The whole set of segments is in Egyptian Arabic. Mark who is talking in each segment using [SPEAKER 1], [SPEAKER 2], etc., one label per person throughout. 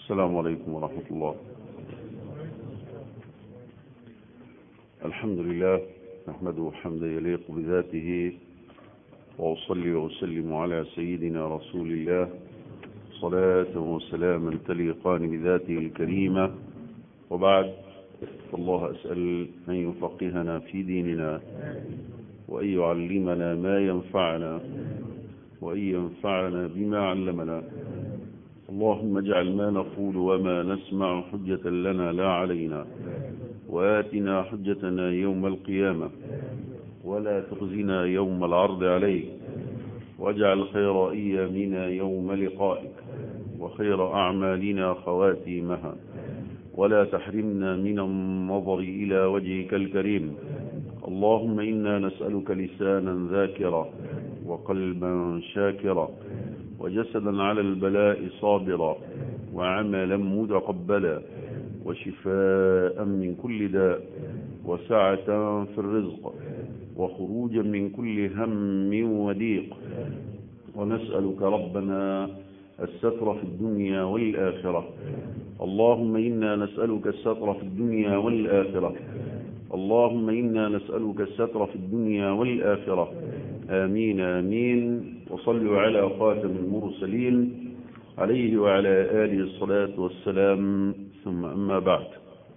[SPEAKER 1] السلام عليكم ورحمة الله الحمد لله نحمده حمدا يليق بذاته وأصلي وأسلم على سيدنا رسول الله صلاة وسلاما تليقان بذاته الكريمة وبعد فالله أسأل أن يفقهنا في ديننا وأن يعلمنا ما ينفعنا وأن ينفعنا بما علمنا اللهم اجعل ما نقول وما نسمع حجة لنا لا علينا وآتنا حجتنا يوم القيامة ولا تخزنا يوم العرض عليك واجعل خير أيامنا يوم لقائك وخير أعمالنا خواتيمها ولا تحرمنا من النظر إلى وجهك الكريم اللهم إنا نسألك لسانا ذاكرا وقلبا شاكرا وجسدا على البلاء صابرا وعملا متقبلا وشفاء من كل داء وسعة في الرزق وخروجا من كل هم وضيق ونسألك ربنا الستر في الدنيا والآخرة اللهم إنا نسألك الستر في الدنيا والآخرة اللهم إنا نسألك الستر في الدنيا والآخرة آمين آمين وصلوا على خاتم المرسلين عليه وعلى آله الصلاة والسلام ثم أما بعد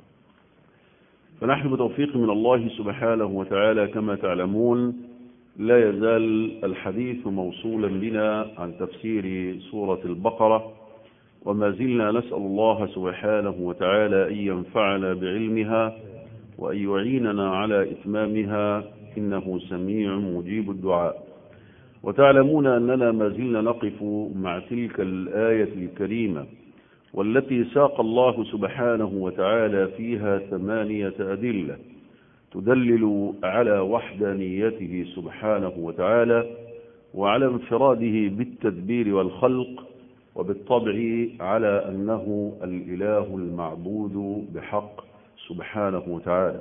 [SPEAKER 1] فنحن بتوفيق من الله سبحانه وتعالى كما تعلمون لا يزال الحديث موصولا بنا عن تفسير سورة البقرة وما زلنا نسأل الله سبحانه وتعالى أن ينفعنا بعلمها وأن يعيننا على إتمامها إنه سميع مجيب الدعاء وتعلمون أننا ما زلنا نقف مع تلك الآية الكريمة والتي ساق الله سبحانه وتعالى فيها ثمانية أدلة تدلل على وحدانيته سبحانه وتعالى وعلى انفراده بالتدبير والخلق وبالطبع على أنه الإله المعبود بحق سبحانه وتعالى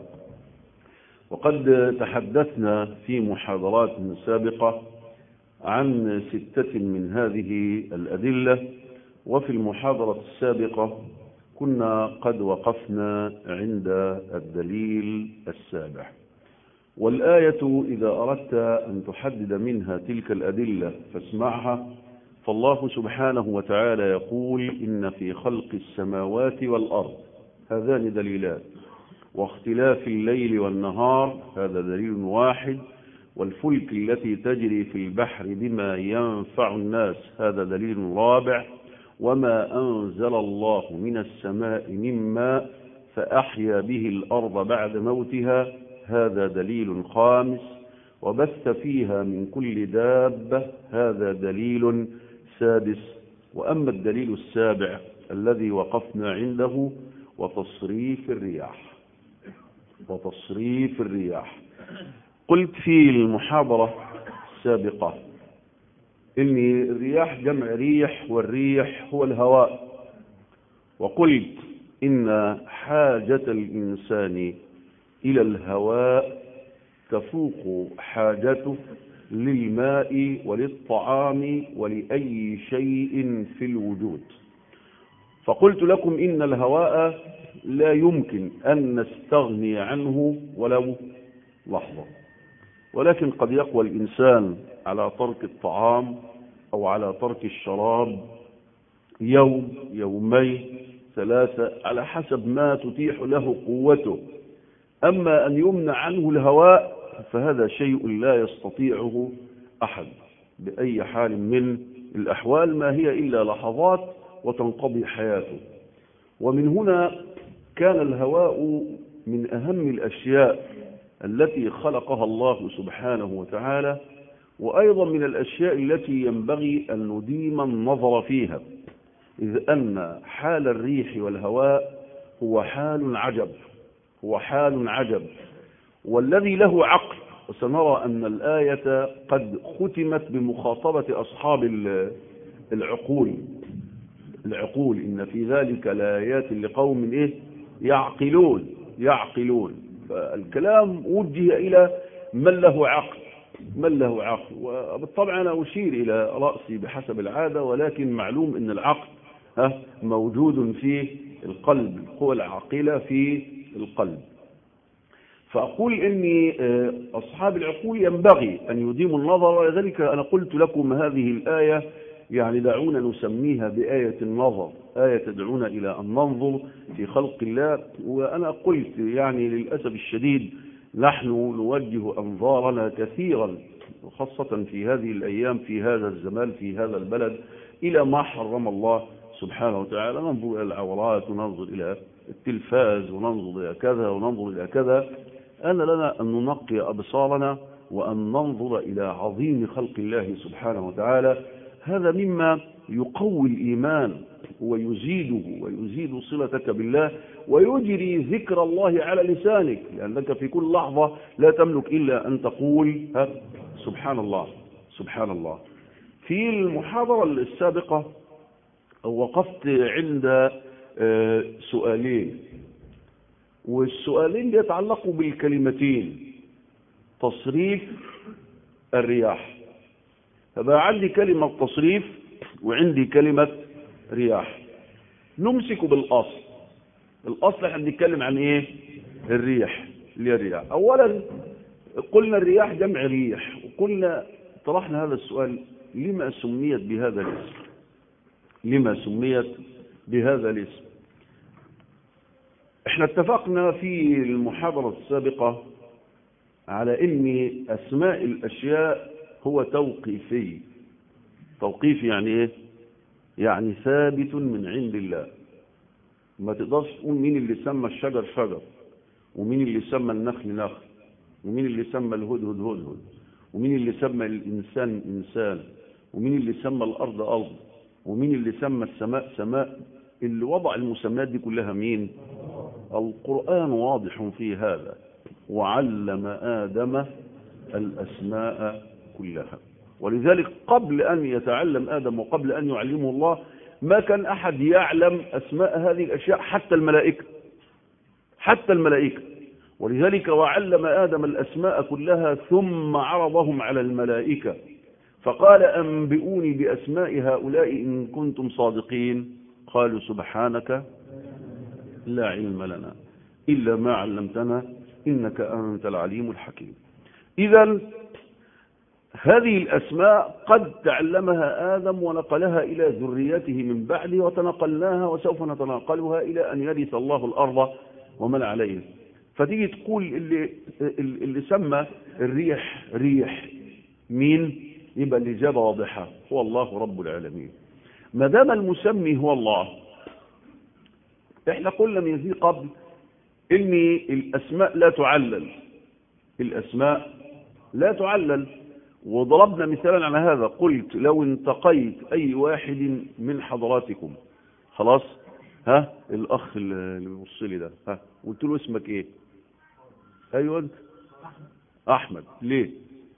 [SPEAKER 1] وقد تحدثنا في محاضرات سابقة عن ستة من هذه الأدلة وفي المحاضرة السابقة كنا قد وقفنا عند الدليل السابع والآية إذا أردت أن تحدد منها تلك الأدلة فاسمعها فالله سبحانه وتعالى يقول إن في خلق السماوات والأرض هذان دليلان واختلاف الليل والنهار هذا دليل واحد والفلك التي تجري في البحر بما ينفع الناس هذا دليل رابع وما أنزل الله من السماء من ماء فأحيا به الأرض بعد موتها هذا دليل خامس وبث فيها من كل دابة هذا دليل سادس وأما الدليل السابع الذي وقفنا عنده وتصريف الرياح وتصريف الرياح قلت في المحاضرة السابقة إن الرياح جمع ريح والريح هو الهواء وقلت إن حاجة الإنسان إلى الهواء تفوق حاجته للماء وللطعام ولأي شيء في الوجود فقلت لكم إن الهواء لا يمكن أن نستغني عنه ولو لحظة ولكن قد يقوى الإنسان على ترك الطعام أو على ترك الشراب يوم يومين ثلاثة على حسب ما تتيح له قوته أما أن يمنع عنه الهواء فهذا شيء لا يستطيعه أحد بأي حال من الأحوال ما هي إلا لحظات وتنقضي حياته ومن هنا كان الهواء من أهم الأشياء التي خلقها الله سبحانه وتعالى وأيضا من الأشياء التي ينبغي أن نديم النظر فيها إذ أن حال الريح والهواء هو حال عجب هو حال عجب والذي له عقل وسنرى أن الآية قد ختمت بمخاطبة أصحاب العقول العقول إن في ذلك لآيات لقوم إيه يعقلون يعقلون فالكلام وجه إلى من له عقل من له عقل وبالطبع أنا أشير إلى رأسي بحسب العادة ولكن معلوم أن العقل ها موجود في القلب القوى العاقلة في القلب فأقول إن أصحاب العقول ينبغي أن يديموا النظر ولذلك أنا قلت لكم هذه الآية يعني دعونا نسميها بآية النظر آية تدعونا إلى أن ننظر في خلق الله وأنا قلت يعني للأسف الشديد نحن نوجه أنظارنا كثيرا وخاصة في هذه الأيام في هذا الزمان في هذا البلد إلى ما حرم الله سبحانه وتعالى ننظر إلى العورات وننظر إلى التلفاز وننظر إلى كذا وننظر إلى كذا أن لنا أن ننقي أبصارنا وأن ننظر إلى عظيم خلق الله سبحانه وتعالى هذا مما يقوي الإيمان ويزيده ويزيد صلتك بالله ويجري ذكر الله على لسانك لأنك في كل لحظة لا تملك إلا أن تقول سبحان الله سبحان الله في المحاضرة السابقة وقفت عند سؤالين والسؤالين يتعلقوا بالكلمتين تصريف الرياح فبقى عندي كلمة تصريف وعندي كلمة رياح نمسك بالأصل الأصل احنا بنتكلم عن ايه الريح اللي هي الرياح أولا قلنا الرياح جمع ريح وقلنا طرحنا هذا السؤال لما سميت بهذا الاسم لما سميت بهذا الاسم احنا اتفقنا في المحاضرة السابقة على ان اسماء الاشياء هو توقيفي توقيف يعني ايه يعني ثابت من عند الله ما تقدرش تقول مين اللي سمى الشجر شجر ومين اللي سمى النخل نخل ومين اللي سمى الهدهد هدهد ومين اللي سمى الإنسان إنسان ومين اللي سمى الأرض أرض ومين اللي سمى السماء سماء اللي وضع المسميات دي كلها مين القرآن واضح في هذا وعلم آدم الأسماء كلها ولذلك قبل أن يتعلم آدم وقبل أن يعلمه الله ما كان أحد يعلم أسماء هذه الأشياء حتى الملائكة حتى الملائكة ولذلك وعلم آدم الأسماء كلها ثم عرضهم على الملائكة فقال أنبئوني بأسماء هؤلاء إن كنتم صادقين قالوا سبحانك لا علم لنا إلا ما علمتنا إنك أنت العليم الحكيم إذا هذه الأسماء قد تعلمها آدم ونقلها إلى ذريته من بعده وتنقلناها وسوف نتنقلها إلى أن يرث الله الأرض ومن عليها فتيجي تقول اللي, اللي سمى الريح ريح مين يبقى الإجابة واضحة هو الله رب العالمين ما دام المسمي هو الله احنا قلنا من ذي قبل ان الاسماء لا تعلل الاسماء لا تعلل وضربنا مثالا على هذا قلت لو انتقيت اي واحد من حضراتكم خلاص ها الاخ اللي بيبص لي ده ها قلت له اسمك ايه ايوه انت احمد ليه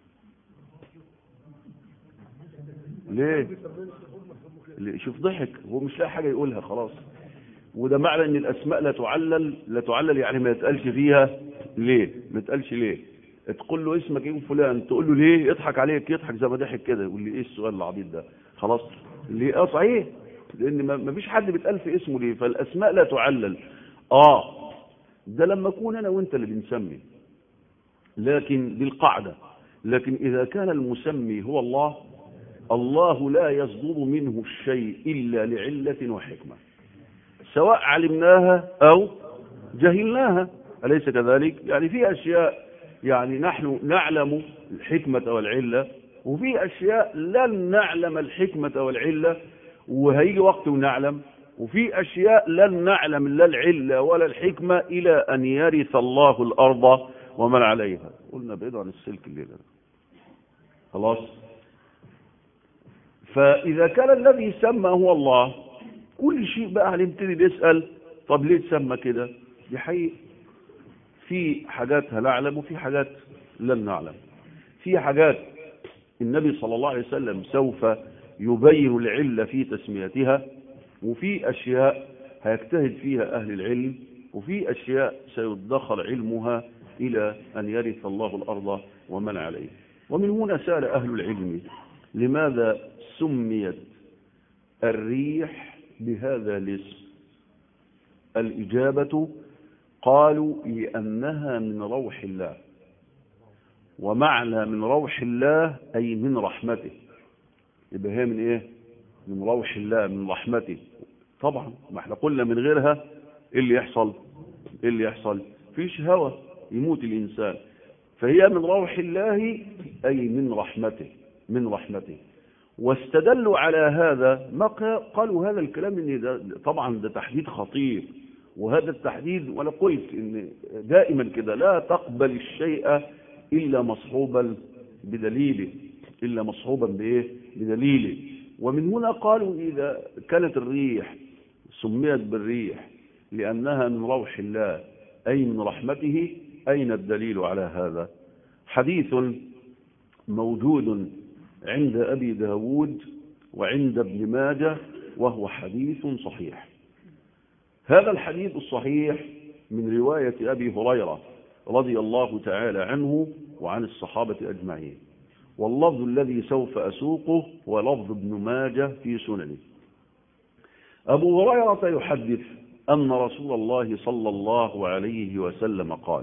[SPEAKER 1] ليه ليه؟ شوف ضحك هو مش لاقي حاجه يقولها خلاص وده معنى ان الاسماء لا تعلل لا تعلل يعني ما يتقالش فيها ليه ما يتقالش ليه تقول له اسمك ايه فلان تقول له ليه يضحك عليك يضحك زي ما ضحك كده يقول لي ايه السؤال العبيط ده خلاص ليه اه صحيح لان ما فيش حد بيتقال في اسمه ليه فالاسماء لا تعلل اه ده لما اكون انا وانت اللي بنسمي لكن دي القاعده لكن اذا كان المسمي هو الله الله لا يصدر منه الشيء الا لعله وحكمه سواء علمناها أو جهلناها أليس كذلك يعني في أشياء يعني نحن نعلم الحكمة والعلة وفي أشياء لن نعلم الحكمة والعلة وهيجي وقت ونعلم وفي أشياء لن نعلم لا العلة ولا الحكمة إلى أن يرث الله الأرض ومن عليها قلنا بعيد عن السلك الليلة خلاص فإذا كان الذي سمى هو الله كل شيء بقى هنبتدي نسأل طب ليه تسمى كده دي حقيقة في حاجات هنعلم وفي حاجات لن نعلم في حاجات النبي صلى الله عليه وسلم سوف يبين العلة في تسميتها وفي أشياء هيجتهد فيها أهل العلم وفي أشياء سيدخر علمها إلى أن يرث الله الأرض ومن عليه ومن هنا سأل أهل العلم لماذا سميت الريح بهذا الاسم الإجابة قالوا لأنها من روح الله ومعنى من روح الله أي من رحمته يبقى هي من إيه من روح الله من رحمته طبعا ما احنا قلنا من غيرها ايه اللي يحصل ايه اللي يحصل فيش هوى يموت الإنسان فهي من روح الله أي من رحمته من رحمته واستدلوا على هذا ما قالوا هذا الكلام ان ده طبعا ده تحديد خطير وهذا التحديد وانا قلت ان دائما كده لا تقبل الشيء الا مصحوبا بدليله الا مصحوبا بايه بدليله ومن هنا قالوا اذا كانت الريح سميت بالريح لانها من روح الله اي من رحمته اين الدليل على هذا حديث موجود عند أبي داود وعند ابن ماجه وهو حديث صحيح هذا الحديث الصحيح من رواية أبي هريرة رضي الله تعالى عنه وعن الصحابة أجمعين واللفظ الذي سوف أسوقه هو لفظ ابن ماجه في سننه أبو هريرة يحدث أن رسول الله صلى الله عليه وسلم قال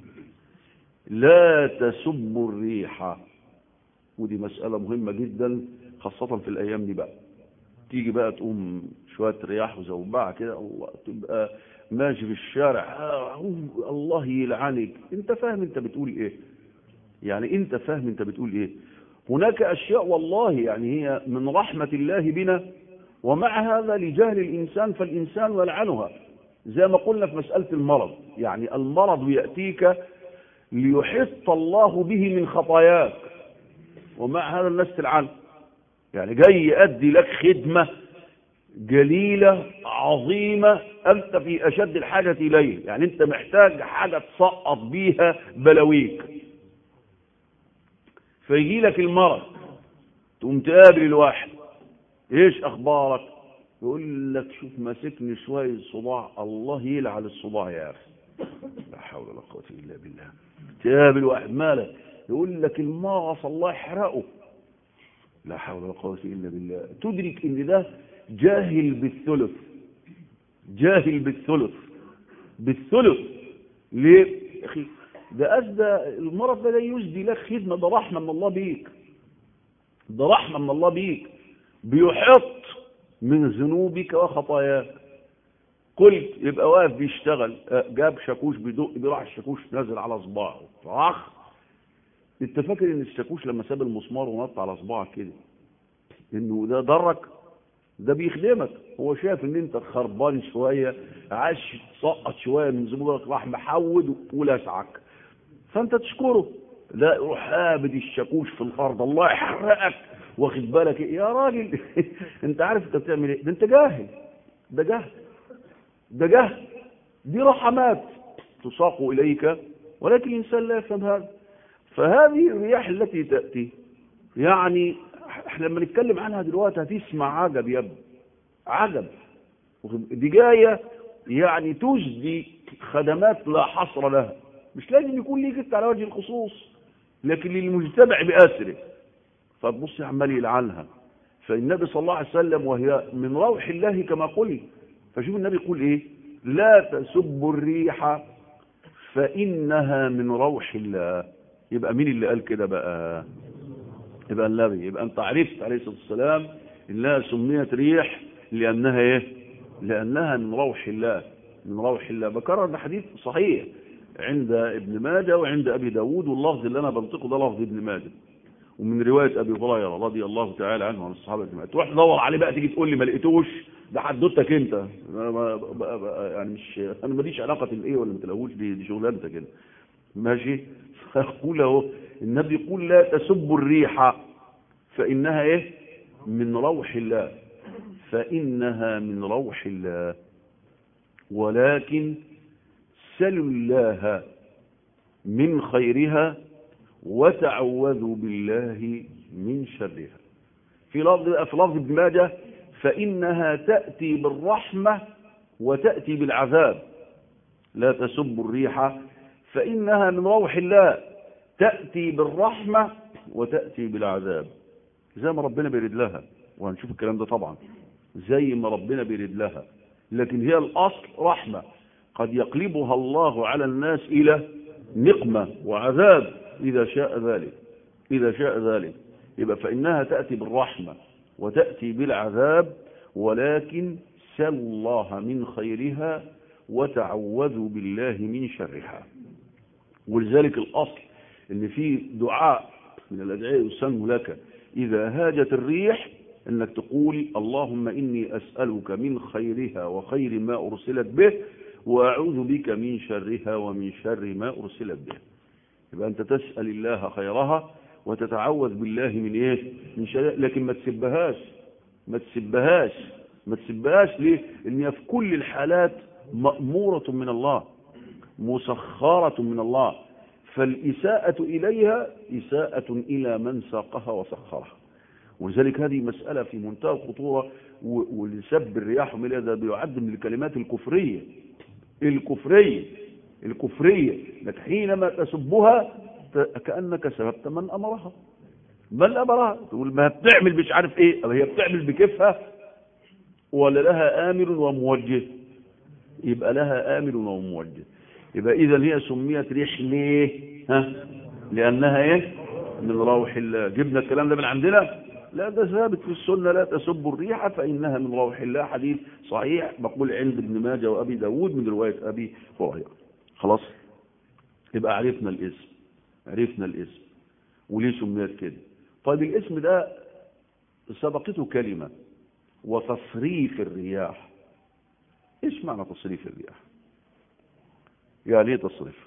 [SPEAKER 1] لا تسبوا الريح ودي مسألة مهمة جدا خاصة في الأيام دي بقى تيجي بقى تقوم شوية رياح وزوبعة كده الله تبقى ماشي في الشارع آه الله يلعنك انت فاهم انت بتقول ايه يعني انت فاهم انت بتقول ايه هناك اشياء والله يعني هي من رحمة الله بنا ومع هذا لجهل الانسان فالانسان يلعنها زي ما قلنا في مسألة المرض يعني المرض يأتيك ليحط الله به من خطاياك ومع هذا الناس تلعن يعني جاي يؤدي لك خدمة جليلة عظيمة أنت في أشد الحاجة إليه يعني أنت محتاج حاجة تسقط بيها بلاويك فيجي لك المرض تقوم تقابل الواحد ايش اخبارك يقول لك شوف ماسكني شوية صداع الله يلعن الصداع يا اخي لا حول ولا قوة الا بالله تقابل واحد مالك يقول لك المغص الله يحرقه لا حول ولا قوة إلا بالله تدرك ان ده جاهل بالثلث جاهل بالثلث بالثلث ليه يا اخي ده أسدى المرض ده يسدي لك خدمة ده رحمة من الله بيك ده رحمة من الله بيك بيحط من ذنوبك وخطاياك قلت يبقى واقف بيشتغل جاب شاكوش بيدق بيروح الشاكوش نازل على صباعه طخ انت فاكر ان الشاكوش لما ساب المسمار ونط على صباعك كده انه ده ضرك ده بيخدمك هو شايف ان انت خربان شويه عايز تسقط شويه من زبونك راح محود ولسعك فانت تشكره لا روح قابد الشاكوش في الارض الله يحرقك واخد بالك يا راجل انت عارف انت بتعمل ايه ده انت جاهل ده جهل ده جهل دي رحمات تساق اليك ولكن الانسان لا يفهم هذا فهذه الرياح التي تأتي يعني احنا لما نتكلم عنها دلوقتي هتسمع عجب يا ابني عجب دي جاية يعني تجدي خدمات لا حصر لها مش لازم يكون ليك انت على وجه الخصوص لكن للمجتمع بأسره فتبص عمال يلعنها فالنبي صلى الله عليه وسلم وهي من روح الله كما قلت فشوف النبي يقول ايه لا تسبوا الريح فإنها من روح الله يبقى مين اللي قال كده بقى يبقى النبي يبقى انت عرفت عليه الصلاة والسلام انها سميت ريح لانها ايه لانها من روح الله من روح الله بكرر ده حديث صحيح عند ابن ماجه وعند ابي داود واللفظ اللي انا بنطقه ده لفظ ابن ماجه ومن رواية ابي هريره رضي الله تعالى عنه وعن الصحابه اجمعين تروح تدور عليه بقى تيجي تقول لي ما لقيتوش ده حدوتك انت أنا ما يعني مش انا ماليش علاقه بالايه ولا ما تلاقوش دي, دي شغلانتك كده ماشي فيقول اهو النبي يقول لا تسبوا الريح فإنها إيه من روح الله فإنها من روح الله ولكن سلوا الله من خيرها وتعوذوا بالله من شرها في لفظ في لفظ ابن ماجه فإنها تأتي بالرحمة وتأتي بالعذاب لا تسبوا الريح فإنها من روح الله تأتي بالرحمة وتأتي بالعذاب زي ما ربنا بيريد لها وهنشوف الكلام ده طبعا زي ما ربنا بيريد لها لكن هي الأصل رحمة قد يقلبها الله على الناس إلى نقمة وعذاب إذا شاء ذلك إذا شاء ذلك يبقى فإنها تأتي بالرحمة وتأتي بالعذاب ولكن سل الله من خيرها وتعوذوا بالله من شرها ولذلك الأصل ان في دعاء من الأدعية يسن لك إذا هاجت الريح أنك تقول اللهم إني أسألك من خيرها وخير ما أرسلت به وأعوذ بك من شرها ومن شر ما أرسلت به يبقى أنت تسأل الله خيرها وتتعوذ بالله من إيه من شر لكن ما تسبهاش ما تسبهاش ما تسبهاش ليه لأن هي في كل الحالات مأمورة من الله مسخرة من الله فالإساءة إليها إساءة إلى من ساقها وسخرها ولذلك هذه مسألة في منتهى الخطورة ولسب الرياح ومن هذا بيعد من الكلمات الكفرية الكفرية الكفرية لك حينما تسبها كأنك سببت من أمرها من أمرها تقول ما بتعمل مش عارف ايه هي بتعمل بكيفها ولا لها آمر وموجه يبقى لها آمر وموجه يبقى إذا هي سميت ريح ليه ها لأنها ايه من روح الله جبنا الكلام ده من عندنا لا ده ثابت في السنة لا تسبوا الريح فإنها من روح الله حديث صحيح بقول عند ابن ماجه وأبي داود من رواية أبي هريرة خلاص يبقى عرفنا الاسم عرفنا الاسم وليه سميت كده طيب الاسم ده سبقته كلمة وتصريف الرياح ايش معنى تصريف الرياح يعني ايه تصريف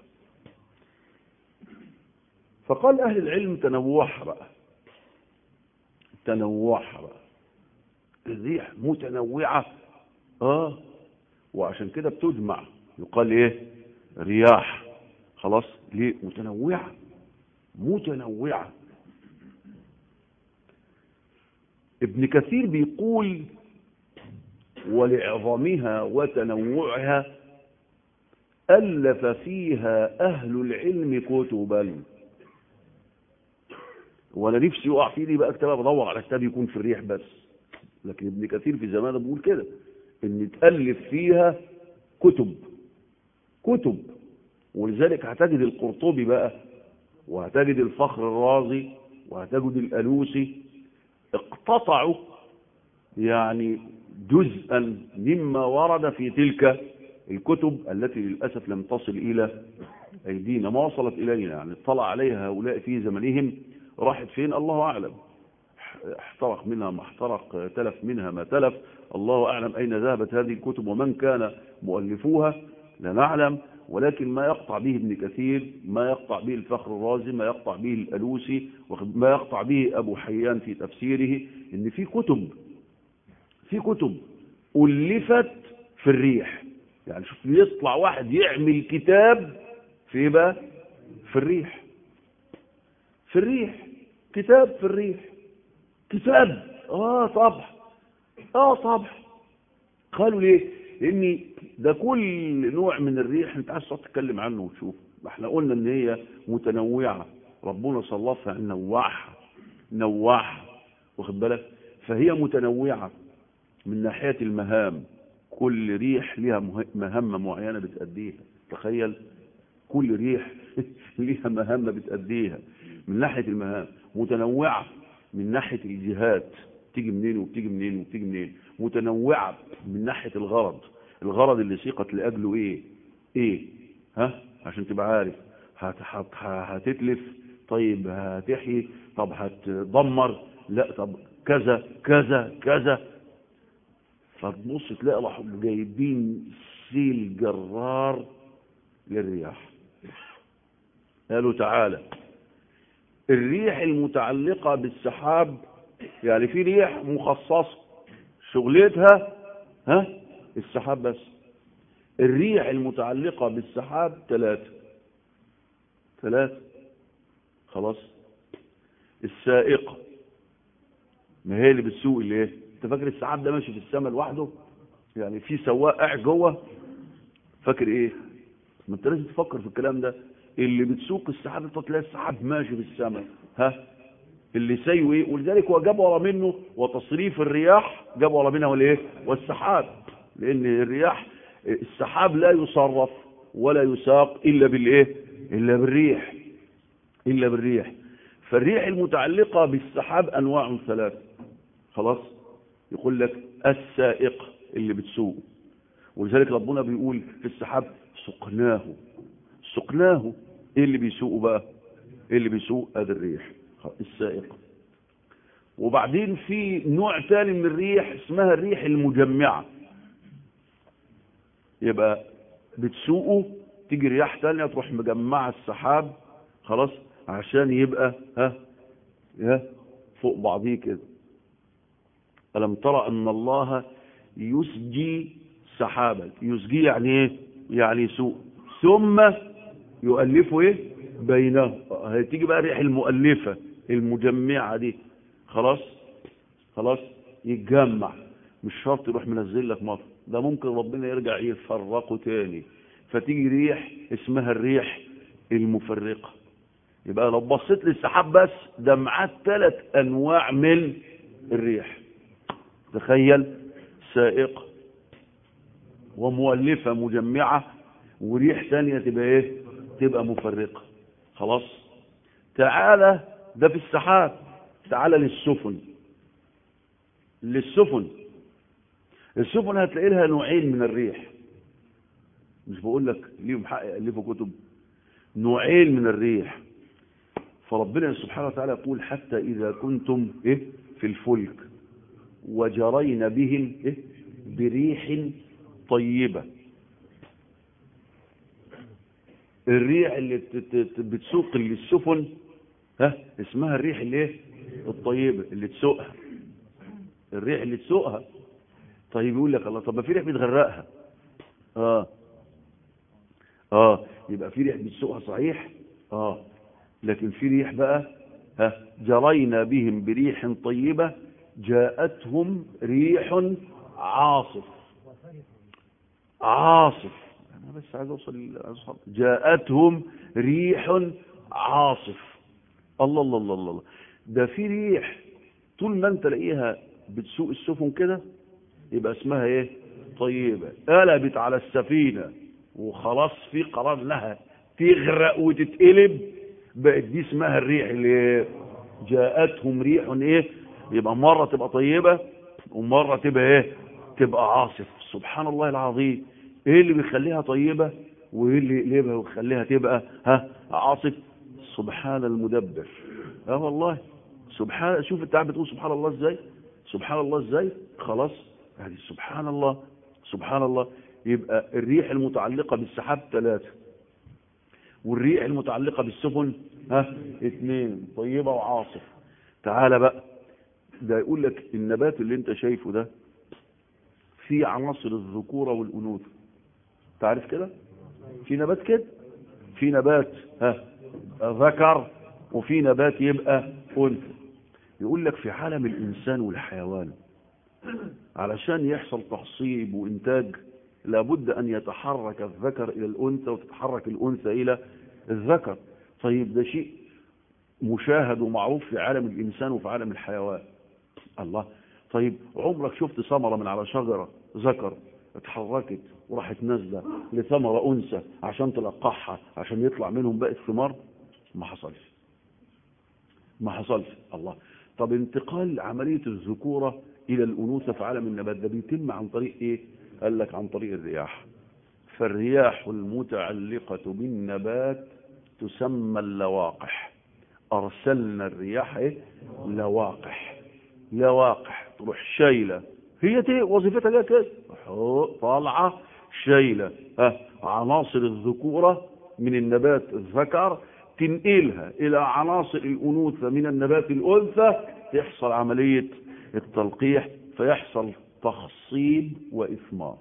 [SPEAKER 1] فقال اهل العلم تنوعها بقى تنوعها بقى الريح متنوعة اه وعشان كده بتجمع يقال ايه رياح خلاص ليه متنوعة متنوعة ابن كثير بيقول ولعظمها وتنوعها ألف فيها أهل العلم كتبا وانا نفسي يقع في دي بقى كتاب بدور على كتاب يكون في الريح بس لكن ابن كثير في زمانه بيقول كده ان تألف فيها كتب كتب ولذلك هتجد القرطبي بقى وهتجد الفخر الرازي وهتجد الألوسي اقتطعوا يعني جزءا مما ورد في تلك الكتب التي للأسف لم تصل إلى أيدينا ما وصلت إلينا يعني اطلع عليها هؤلاء في زمنهم راحت فين الله أعلم احترق منها ما احترق تلف منها ما تلف الله أعلم أين ذهبت هذه الكتب ومن كان مؤلفوها لا نعلم ولكن ما يقطع به ابن كثير ما يقطع به الفخر الرازي ما يقطع به الألوسي ما يقطع به أبو حيان في تفسيره إن في كتب في كتب ألفت في الريح يعني شوف يطلع واحد يعمل كتاب في ايه بقى في الريح في الريح كتاب في الريح كتاب اه طبعا اه طبعا قالوا ليه لان ده كل نوع من الريح انت عايز تتكلم عنه وتشوف ما احنا قلنا ان هي متنوعه ربنا صلفها نوعها نوعها واخد بالك فهي متنوعه من ناحيه المهام كل ريح ليها مهمة معينة بتأديها تخيل كل ريح ليها مهمة بتأديها من ناحية المهام متنوعة من ناحية الجهات تيجي منين وبتيجي منين وبتيجي منين متنوعة من ناحية الغرض الغرض اللي سيقت لأجله ايه ايه ها عشان تبقى عارف هت هت هتتلف طيب هتحيي طب هتدمر لا طب كذا كذا كذا فتبص تلاقي راحوا جايبين سيل جرار للرياح قالوا تعالى الريح المتعلقة بالسحاب يعني في ريح مخصصة شغلتها ها السحاب بس الريح المتعلقة بالسحاب ثلاثة ثلاثة خلاص السائقة ما هي اللي بتسوق اللي ايه انت فاكر السحاب ده ماشي في السماء لوحده يعني في سواق قاعد جوه فاكر ايه ما انت لازم تفكر في الكلام ده اللي بتسوق السحاب انت تلاقي السحاب ماشي في السماء ها اللي يساوي ايه ولذلك هو جاب ورا منه وتصريف الرياح جاب ورا منها والايه والسحاب لان الرياح السحاب لا يصرف ولا يساق الا بالايه الا بالريح الا بالريح فالريح المتعلقه بالسحاب انواع ثلاثه خلاص يقول لك السائق اللي بتسوق ولذلك ربنا بيقول في السحاب سقناه سقناه ايه اللي بيسوقه بقى ايه اللي بيسوق ادي الريح السائق وبعدين في نوع ثاني من الريح اسمها الريح المجمعة يبقى بتسوقه تيجي رياح تانية تروح مجمعة السحاب خلاص عشان يبقى ها ها فوق بعضيه كده ألم ترى أن الله يسجي سحابا يسجي يعني ايه يعني يسوق ثم يؤلفه ايه بينه هتيجي بقى ريح المؤلفة المجمعة دي خلاص خلاص يتجمع مش شرط يروح منزل لك مطر ده ممكن ربنا يرجع يفرقه تاني فتيجي ريح اسمها الريح المفرقة يبقى لو بصيت للسحاب بس ده معاه ثلاث انواع من الريح تخيل سائق ومؤلفة مجمعة وريح تانية تبقى ايه تبقى مفرقة خلاص تعالى ده في السحاب تعالى للسفن للسفن السفن هتلاقي لها نوعين من الريح مش بقول لك ليهم حق يألفوا كتب نوعين من الريح فربنا سبحانه وتعالى يقول حتى إذا كنتم إيه في الفلك وجرين بهم إيه بريح طيبة الريح اللي بتسوق للسفن ها اسمها الريح اللي ايه الطيبة اللي تسوقها الريح اللي تسوقها طيب يقول لك الله طب ما في ريح بتغرقها اه اه يبقى في ريح بتسوقها صحيح اه لكن في ريح بقى ها جرينا بهم بريح طيبة جاءتهم ريح عاصف عاصف انا بس عايز اوصل اصحاب جاءتهم ريح عاصف الله الله الله الله ده في ريح طول ما انت تلاقيها بتسوق السفن كده يبقى اسمها ايه طيبة قلبت على السفينة وخلاص في قرار لها تغرق وتتقلب بقت دي اسمها الريح اللي جاءتهم ريح ايه يبقى مرة تبقى طيبة ومرة تبقى ايه تبقى عاصف سبحان الله العظيم ايه اللي بيخليها طيبة وايه اللي يقلبها ويخليها تبقى ها عاصف سبحان المدبر اه والله سبحان شوف انت قاعد بتقول سبحان الله ازاي سبحان الله ازاي خلاص يعني سبحان الله سبحان الله يبقى الريح المتعلقة بالسحاب ثلاثة والريح المتعلقة بالسفن ها اثنين طيبة وعاصف تعالى بقى ده يقول لك النبات اللي انت شايفه ده فيه عناصر الذكورة والأنوثة تعرف كده في نبات كده في نبات ها ذكر وفي نبات يبقى أنثى يقول لك في عالم الإنسان والحيوان علشان يحصل تحصيب وإنتاج لابد أن يتحرك الذكر إلى الأنثى وتتحرك الأنثى إلى الذكر طيب ده شيء مشاهد ومعروف في عالم الإنسان وفي عالم الحيوان الله طيب عمرك شفت ثمرة من على شجرة ذكر اتحركت وراحت نازلة لثمرة أنثى عشان تلقحها عشان يطلع منهم باقي الثمار ما حصلش ما حصلش الله طب انتقال عملية الذكورة إلى الأنوثة في عالم النبات ده بيتم عن طريق إيه قال لك عن طريق الرياح فالرياح المتعلقة بالنبات تسمى اللواقح أرسلنا الرياح إيه؟ لواقح لواقح تروح شايلة هي دي وظيفتها جايه كده طالعة شايلة ها عناصر الذكورة من النبات الذكر تنقلها إلى عناصر الأنوثة من النبات الأنثى تحصل عملية التلقيح فيحصل تخصيب وإثمار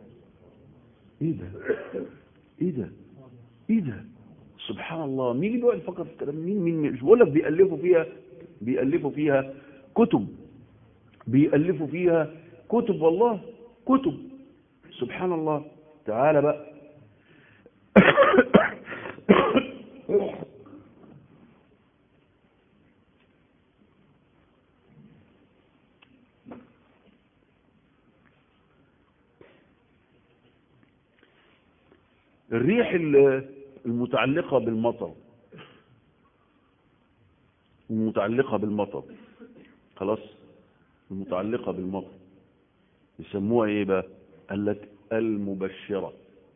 [SPEAKER 1] إيه ده إيه ده إيه ده سبحان الله مين اللي بيقعد يفكر في الكلام مين مين مش بقول لك بيألفوا فيها بيألفوا فيها كتب بيألفوا فيها كتب والله كتب سبحان الله تعالى بقى الريح ال- المتعلقة بالمطر المتعلقة بالمطر خلاص المتعلقة بالمطر يسموها ايه بقى قال لك المبشرة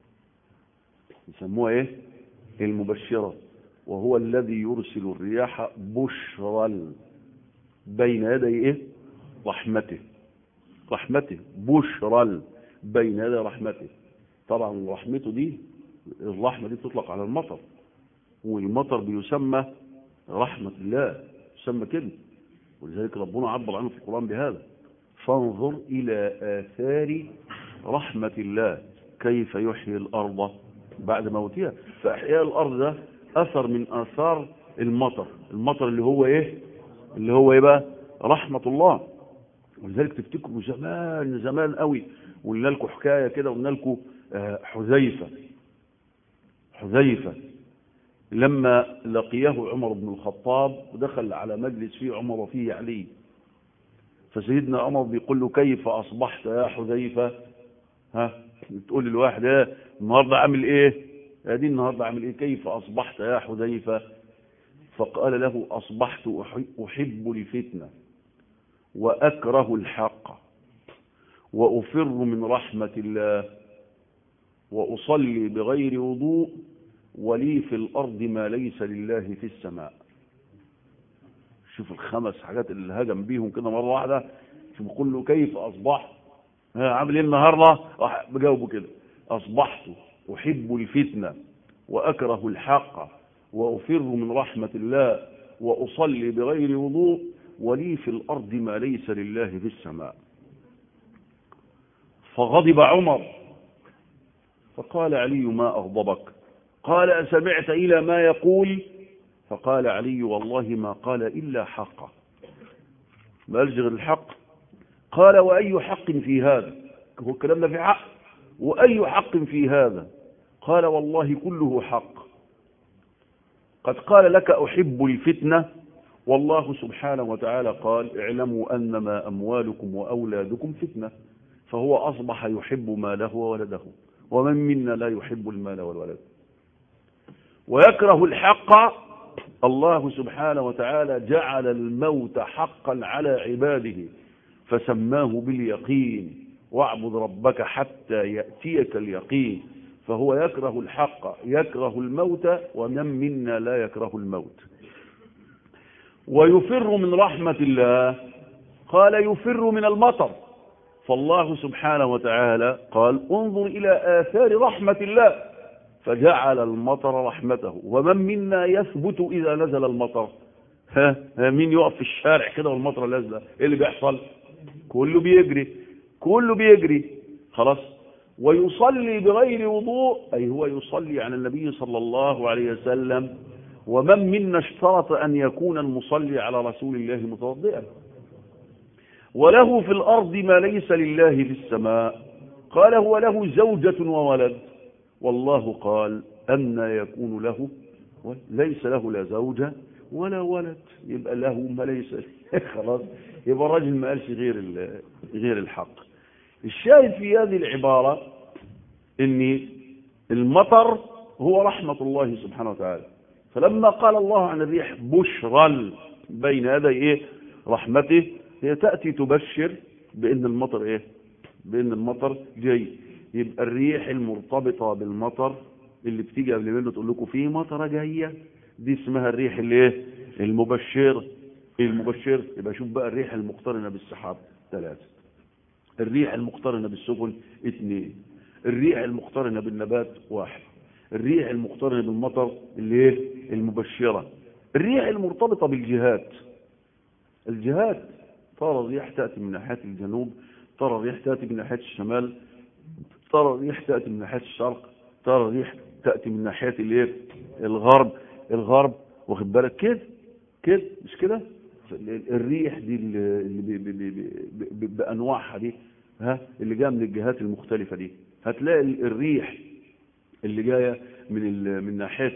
[SPEAKER 1] يسموها ايه المبشرة وهو الذي يرسل الرياح بشرا بين يدي ايه رحمته رحمته بشرا بين يدي رحمته طبعا رحمته دي الرحمة دي تطلق على المطر والمطر بيسمى رحمة الله يسمى كده ولذلك ربنا عبر عنه في القرآن بهذا فانظر إلى آثار رحمة الله كيف يحيي الأرض بعد موتها فإحياء الأرض ده أثر من آثار المطر المطر اللي هو إيه اللي هو إيه بقى رحمة الله ولذلك تفتكروا زمان زمان قوي وقلنا لكم حكاية كده وقلنا لكم آه، حذيفة حذيفة لما لقيه عمر بن الخطاب ودخل على مجلس فيه عمر وفيه علي فسيدنا عمر بيقول له كيف أصبحت يا حذيفة ها بتقول للواحد ايه النهارده عامل ايه ادي النهارده عامل ايه كيف أصبحت يا حذيفة فقال له أصبحت أحب- أحب الفتنة وأكره الحق وأفر من رحمة الله وأصلي بغير وضوء ولي في الأرض ما ليس لله في السماء شوف الخمس حاجات اللي هجم بيهم كده مرة واحدة شوف بقول له كيف أصبحت ها عامل ايه النهاردة راح بجاوبه كده أصبحت أحب الفتنة وأكره الحق وأفر من رحمة الله وأصلي بغير وضوء ولي في الأرض ما ليس لله في السماء فغضب عمر فقال علي ما أغضبك قال أسمعت إلى ما يقول فقال علي والله ما قال إلا حقا ما قالش غير الحق قال وأي حق في هذا هو الكلام ده في حق وأي حق في هذا قال والله كله حق قد قال لك أحب الفتنة والله سبحانه وتعالى قال اعلموا أنما أموالكم وأولادكم فتنة فهو أصبح يحب ماله وولده ومن منا لا يحب المال والولد ويكره الحق الله سبحانه وتعالى جعل الموت حقا على عباده فسماه باليقين واعبد ربك حتى يأتيك اليقين فهو يكره الحق يكره الموت ومن منا لا يكره الموت ويفر من رحمة الله قال يفر من المطر فالله سبحانه وتعالى قال انظر إلى آثار رحمة الله فجعل المطر رحمته ومن منا يثبت إذا نزل المطر ها, ها مين يقف في الشارع كده والمطر نازله ايه اللي بيحصل كله بيجري كله بيجري خلاص ويصلي بغير وضوء أي هو يصلي على النبي صلى الله عليه وسلم ومن منا اشترط أن يكون المصلي على رسول الله متوضئا وله في الأرض ما ليس لله في السماء قال هو له زوجة وولد والله قال أن يكون له ليس له لا زوجة ولا ولد يبقى له ما ليس خلاص يبقى الراجل ما قالش غير غير الحق الشاهد في هذه العبارة ان المطر هو رحمة الله سبحانه وتعالى فلما قال الله عن الريح بشرا بين يدي ايه رحمته هي تأتي تبشر بان المطر ايه بان المطر جاي يبقى الريح المرتبطة بالمطر اللي بتيجي قبل منه تقول لكم في مطره جايه دي اسمها الريح اللي ايه المبشر المبشر يبقى شوف بقى الريح المقترنه بالسحاب ثلاثه الريح المقترنه بالسفن اثنين الريح المقترنه بالنبات واحد الريح المقترنه بالمطر اللي ايه المبشره الريح المرتبطه بالجهات الجهات ترى الريح تاتي من ناحيه الجنوب ترى الريح تاتي من ناحيه الشمال ترى الريح تاتي من ناحيه الشرق ترى الريح تاتي من ناحيه الايه الغرب الغرب واخد بالك كده كده مش كده الريح دي اللي بي بي بي بانواعها دي ها اللي جايه من الجهات المختلفه دي هتلاقي الريح اللي جايه من من ناحيه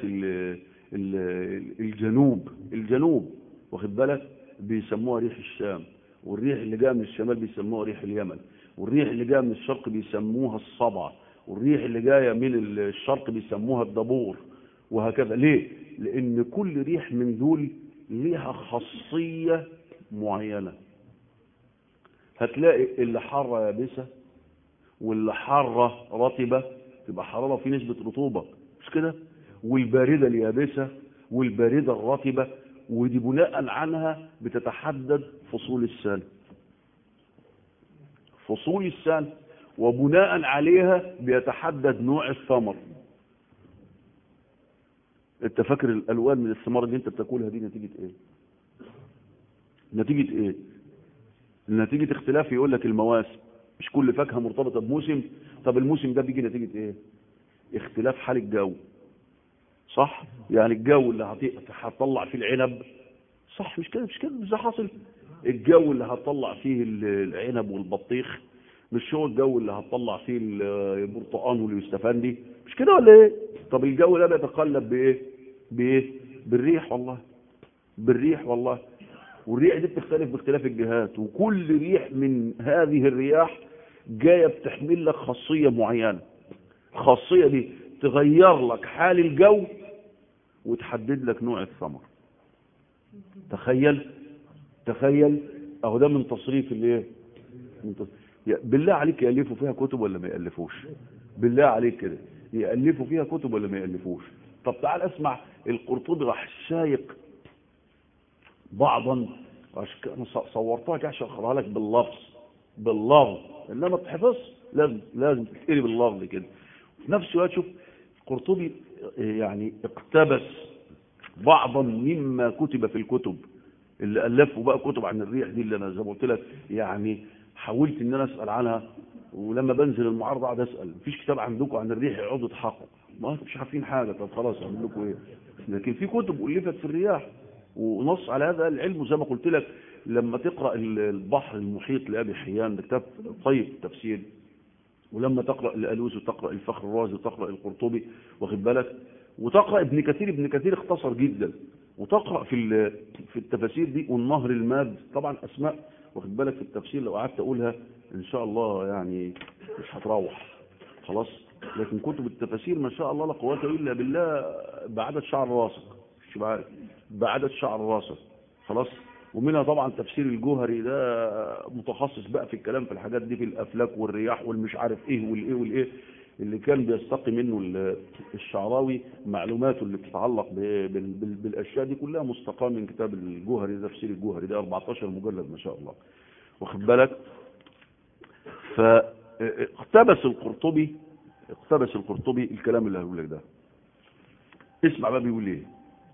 [SPEAKER 1] الجنوب الجنوب واخد بالك بيسموها ريح الشام والريح اللي جايه من الشمال بيسموها ريح اليمن والريح اللي جايه من الشرق بيسموها الصبع والريح اللي جاية من الشرق بيسموها الدبور وهكذا ليه لان كل ريح من دول ليها خاصية معينة هتلاقي اللي حارة يابسة واللي حارة رطبة تبقى حرارة في نسبة رطوبة مش كده والباردة اليابسة والباردة الرطبة ودي بناء عنها بتتحدد فصول السنة فصول السنة وبناء عليها بيتحدد نوع الثمر انت فاكر الالوان من الثمار اللي انت بتاكلها دي نتيجة ايه نتيجة ايه نتيجة اختلاف يقول لك المواسم مش كل فاكهة مرتبطة بموسم طب الموسم ده بيجي نتيجة ايه اختلاف حال الجو صح يعني الجو اللي هتطلع فيه العنب صح مش كده مش كده مش ده حاصل الجو اللي هتطلع فيه العنب والبطيخ مش هو الجو اللي هتطلع فيه البرتقال واليوستفندي مش كده ولا ايه طب الجو ده بيتقلب بايه بايه بالريح والله بالريح والله والريح دي بتختلف باختلاف الجهات وكل ريح من هذه الرياح جايه بتحمل لك خاصيه معينه الخاصيه دي تغير لك حال الجو وتحدد لك نوع الثمر تخيل تخيل اهو ده من تصريف الايه من تصريف بالله عليك يألفوا فيها كتب ولا ما يألفوش بالله عليك كده يألفوا فيها كتب ولا ما يألفوش طب تعال اسمع القرطبي راح شايق بعضا انا صورتها كده عشان اقراها لك باللفظ باللفظ انما تحفظ لازم لازم تتقري باللفظ كده في نفس الوقت شوف قرطبي يعني اقتبس بعضا مما كتب في الكتب اللي ألفوا بقى كتب عن الريح دي اللي أنا زي ما قلت لك يعني حاولت إن أنا أسأل عنها ولما بنزل المعارضة أقعد أسأل مفيش كتاب عندكم عن الريح يقعدوا تحقق ما مش عارفين حاجة طب خلاص أعمل لكم إيه لكن في كتب ألفت في الرياح ونص على هذا العلم زي ما قلت لك لما تقرأ البحر المحيط لأبي حيان كتاب طيب تفسير ولما تقرأ الألوس وتقرأ الفخر الرازي وتقرأ القرطبي واخد بالك وتقرأ ابن كثير ابن كثير اختصر جدا وتقرأ في في التفاسير دي والنهر الماد طبعا أسماء واخد بالك في التفسير لو قعدت أقولها إن شاء الله يعني مش هتروح خلاص لكن كتب التفاسير ما شاء الله لا قوة إلا بالله بعدد شعر راسك مش بعدد بعدد شعر راسك خلاص ومنها طبعا تفسير الجوهري ده متخصص بقى في الكلام في الحاجات دي في الافلاك والرياح والمش عارف ايه والايه والايه اللي كان بيستقي منه الشعراوي معلوماته اللي بتتعلق بالاشياء دي كلها مستقاه من كتاب الجوهري ده تفسير الجوهري ده 14 مجلد ما شاء الله واخد بالك فاقتبس القرطبي اقتبس القرطبي الكلام اللي هقول لك ده اسمع بقى بيقول ايه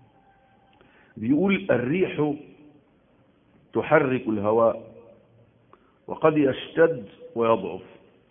[SPEAKER 1] بيقول الريح تحرك الهواء وقد يشتد ويضعف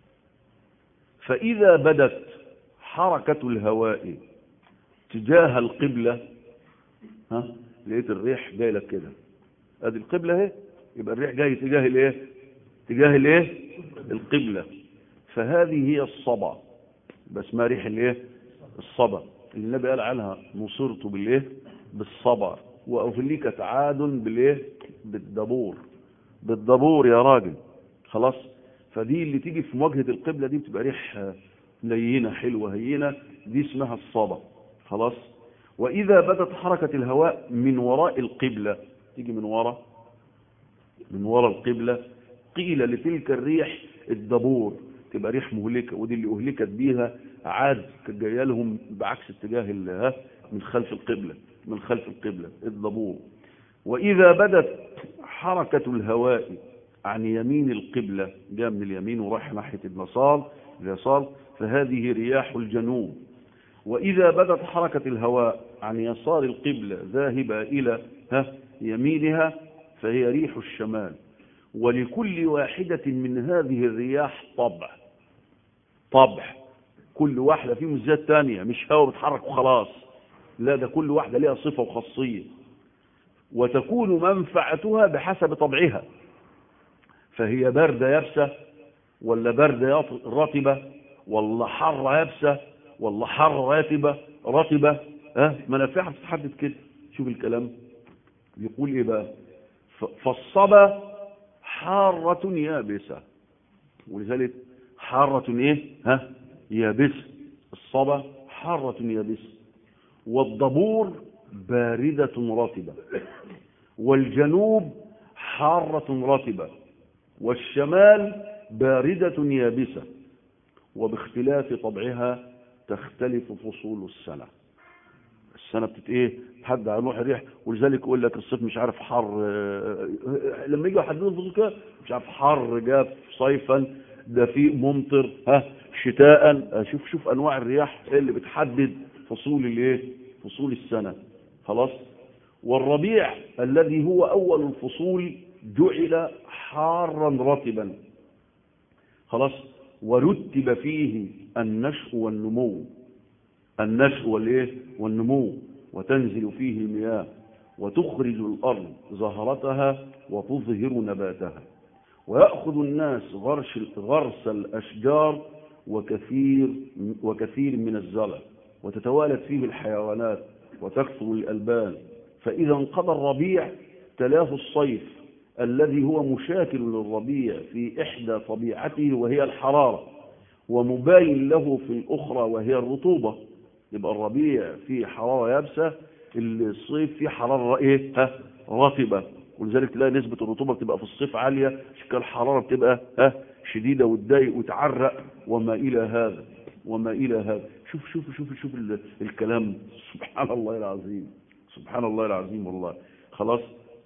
[SPEAKER 1] فإذا بدت حركة الهواء تجاه القبلة ها لقيت الريح جاي لك كده ادي القبلة اهي يبقى الريح جاي تجاه الايه تجاه الايه القبلة فهذه هي الصبا بس ما ريح الايه الصبا اللي النبي قال عنها نصرت بالايه بالصبا وأهلكت عاد بالايه بالدبور بالدبور يا راجل خلاص فدي اللي تيجي في مواجهة القبلة دي بتبقى ريح لينة حلوة هينة دي اسمها الصبا خلاص وإذا بدت حركة الهواء من وراء القبلة تيجي من وراء من وراء القبلة قيل لتلك الريح الدبور تبقى ريح مهلكة ودي اللي أهلكت بيها عاد كانت جايه لهم بعكس اتجاه من خلف القبلة من خلف القبلة الدبور وإذا بدت حركة الهواء عن يمين القبلة جاء من اليمين وراح ناحية اليسار اليسار فهذه رياح الجنوب وإذا بدت حركة الهواء عن يسار القبلة ذاهبة إلى ها يمينها فهي ريح الشمال ولكل واحدة من هذه الرياح طبع طبع كل واحدة فيهم مزات تانية مش هوا بتحرك وخلاص لا ده كل واحدة لها صفة وخاصية وتكون منفعتها بحسب طبعها فهي باردة يابسة ولا باردة رطبة ولا حر يابسة ولا حر راتبة رطبة ها منافعها بتتحدد كده شوف الكلام بيقول ايه بقى فالصبا حارة يابسة ولذلك حارة ايه ها يابسة الصبا حارة يابسة والضبور باردة رطبة والجنوب حارة رطبة والشمال باردة يابسة وباختلاف طبعها تختلف فصول السنة السنة بتت ايه تحد على نوع الريح ولذلك يقول لك الصيف مش عارف حر آه، لما يجوا يحددوا الفصول كده مش عارف حر جاف صيفا دفيء ممطر ها شتاء آه، شوف شوف انواع الرياح إيه اللي بتحدد فصول الايه فصول السنة خلاص والربيع الذي هو اول الفصول جعل حارا رطبا خلاص ورتب فيه النشء والنمو النشء والايه والنمو وتنزل فيه المياه وتخرج الارض زهرتها وتظهر نباتها ويأخذ الناس غرش غرس الأشجار وكثير وكثير من الزرع وتتوالد فيه الحيوانات وتكثر الألبان فإذا انقضى الربيع تلاه الصيف الذي هو مشاكل للربيع في إحدى طبيعته وهي الحرارة ومباين له في الأخرى وهي الرطوبة يبقى الربيع فيه حرارة يابسة الصيف فيه حرارة إيه؟ ها؟ رطبة ولذلك تلاقي نسبة الرطوبة بتبقى في الصيف عالية عشان كده الحرارة بتبقى ها شديدة وتضايق وتعرق وما إلى هذا وما إلى هذا شوف شوف شوف شوف ال- الكلام سبحان الله العظيم سبحان الله العظيم والله خلاص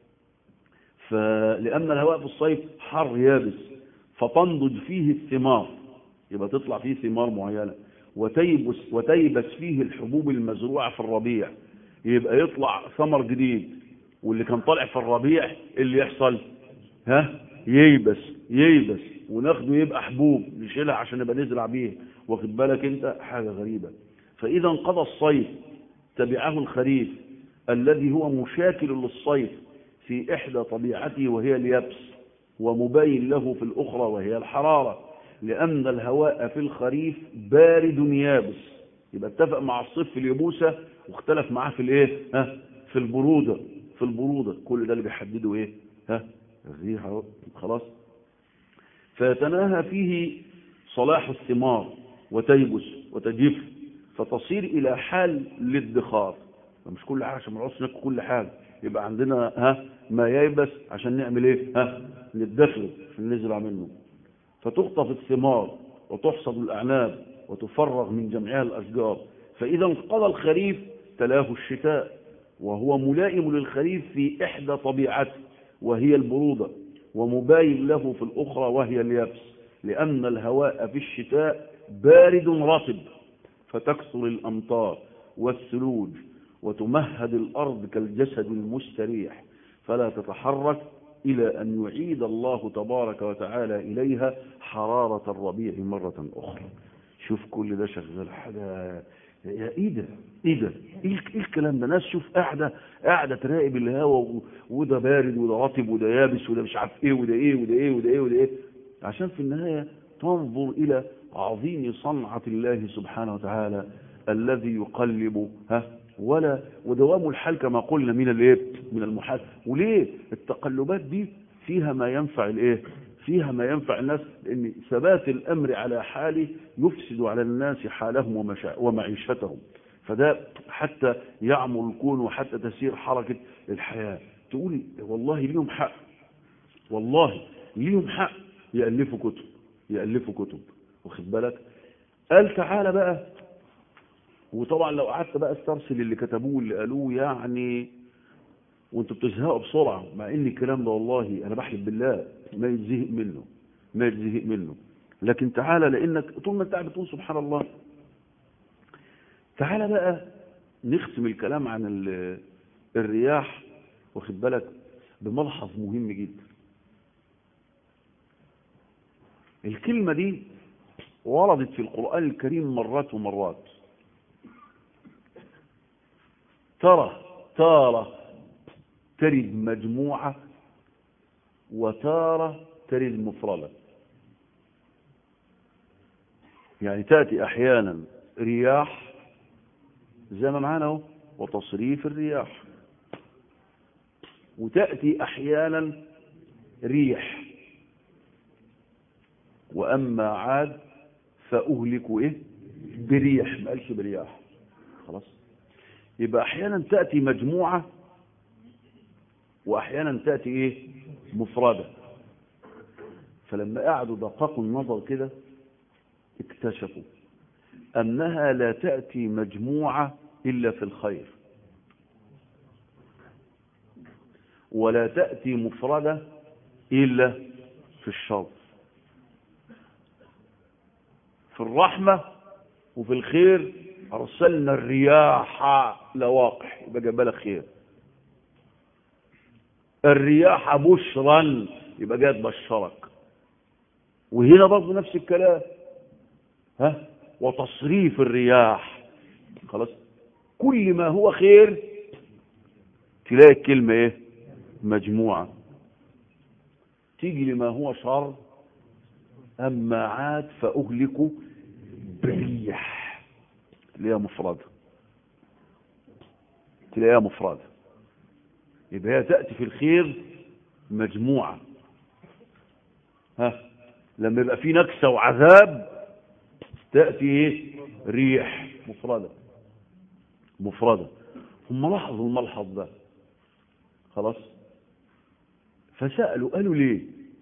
[SPEAKER 1] فلأن الهواء في الصيف حر يابس فتنضج فيه الثمار يبقى تطلع فيه ثمار معينة وتيبس, وتيبس فيه الحبوب المزروعة في الربيع يبقى يطلع ثمر جديد واللي كان طالع في الربيع اللي يحصل ها ييبس ييبس وناخده يبقى حبوب نشيلها عشان نبقى نزرع بيه واخد بالك انت حاجة غريبة فإذا انقضى الصيف تبعه الخريف الذي هو مشاكل للصيف في إحدى طبيعته وهي اليبس ومبين له في الأخرى وهي الحرارة لأن الهواء في الخريف بارد يابس يبقى اتفق مع الصيف في اليبوسة واختلف معاه في الايه ها في البرودة في البرودة كل ده اللي بيحدده ايه ها الريح اهو خلاص فيتناهى فيه صلاح الثمار وتيبس وتجف فتصير إلى حال للادخار فمش كل حاجة عشان ما نقعدش ناكل كل حاجة يبقى عندنا ها ما ييبس عشان نعمل ايه ها ندخره عشان نزرع منه فتخطف الثمار وتحصد الأعناب وتفرغ من جمعها الأشجار فإذا انقضى الخريف تلاه الشتاء وهو ملائم للخريف في إحدى طبيعته وهي البرودة ومباين له في الأخرى وهي اليابس لأن الهواء في الشتاء بارد رطب فتكثر الأمطار والثلوج وتمهد الأرض كالجسد المستريح فلا تتحرك إلى أن يعيد الله تبارك وتعالى إليها حرارة الربيع مرة أخرى شوف كل ده شغال حاجة يا ايه ده ايه ده ايه إيه الكلام ده ناس شوف قاعده قاعده تراقب الهواء و- وده بارد وده رطب وده يابس وده مش عارف ايه وده ايه وده ايه وده ايه وده ايه عشان في النهايه تنظر الى عظيم صنعه الله سبحانه وتعالى الذي يقلب ها ولا ودوام الحال كما قلنا من الايه من المحال وليه التقلبات دي فيها ما ينفع الايه فيها ما ينفع الناس لأن ثبات الأمر على حاله يفسد على الناس حالهم ومشا- ومعيشتهم فده حتى يعمر الكون وحتى تسير حركة الحياة تقول والله ليهم حق والله ليهم حق يألفوا كتب يألفوا كتب واخد بالك قال تعالى بقى وطبعا لو قعدت بقى استرسل اللي كتبوه اللي قالوه يعني وانتوا بتزهقوا بسرعة مع ان الكلام ده والله انا بحلف بالله ما يتزهق منه ما يتزهق منه لكن تعالى لانك طول ما انت قاعد بتقول سبحان الله تعالى بقى نختم الكلام عن ال- الرياح واخد بالك بملحظ مهم جدا الكلمة دي وردت في القرآن الكريم مرات ومرات ترى تارة ترد مجموعة وتارة ترد مفردة يعني تأتي أحيانا رياح زي ما معانا اهو وتصريف الرياح وتأتي أحيانا ريح وأما عاد فأهلكوا إيه بريح ما قالش برياح خلاص يبقى احيانا تاتي مجموعه واحيانا تاتي ايه مفرده فلما قعدوا دققوا النظر كده اكتشفوا انها لا تاتي مجموعه الا في الخير ولا تاتي مفرده الا في الشر في الرحمه وفي الخير ارسلنا الرياح لواقح يبقى جاب لك خير الرياح بشرا يبقى جاء تبشرك وهنا برضه نفس الكلام ها وتصريف الرياح خلاص كل ما هو خير تلاقي الكلمة ايه مجموعة تيجي لما هو شر أما عاد فأهلك بريح تلاقيها مفردة تلاقيها مفردة يبقى هي تأتي في الخير مجموعة ها لما يبقى في نكسة وعذاب تأتي ايه ريح مفردة مفردة هم لاحظوا الملحظ ده خلاص فسألوا قالوا ليه